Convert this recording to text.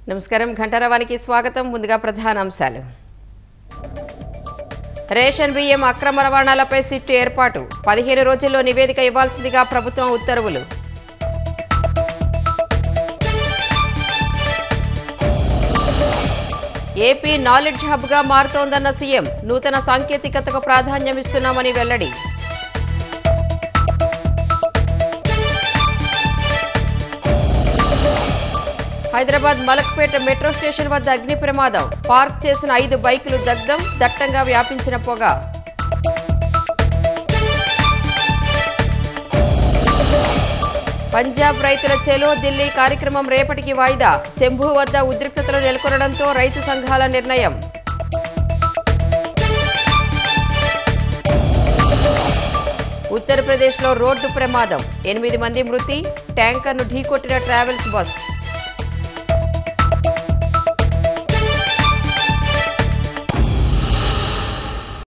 నమస్కారం ఘంటారవానికి స్వాగతం ముందుగా ప్రధాన అంశాలు రేషన్ బియ్యం అక్రమ రవాణాలపై సిట్టు ఏర్పాటు పదిహేను రోజుల్లో నివేదిక ఇవ్వాల్సిందిగా ప్రభుత్వం ఉత్తర్వులు ఏపీ నాలెడ్జ్ హబ్గా మారుతోందన్న సీఎం నూతన సాంకేతికతకు ప్రాధాన్యమిస్తున్నామని వెల్లడి హైదరాబాద్ మలక్పేట మెట్రో స్టేషన్ వద్ద అగ్ని ప్రమాదం పార్క్ చేసిన ఐదు బైకులు దగ్ధం దట్టంగా వ్యాపించిన పొగ పంజాబ్ రైతుల చెలో ఢిల్లీ కార్యక్రమం రేపటికి వాయిదా శంభు వద్ద ఉద్రిక్తతలు నెలకొనడంతో రైతు సంఘాల నిర్ణయం ఉత్తరప్రదేశ్లో రోడ్డు ప్రమాదం ఎనిమిది మంది మృతి ట్యాంకర్ను ఢీకొట్టిన ట్రావెల్స్ బస్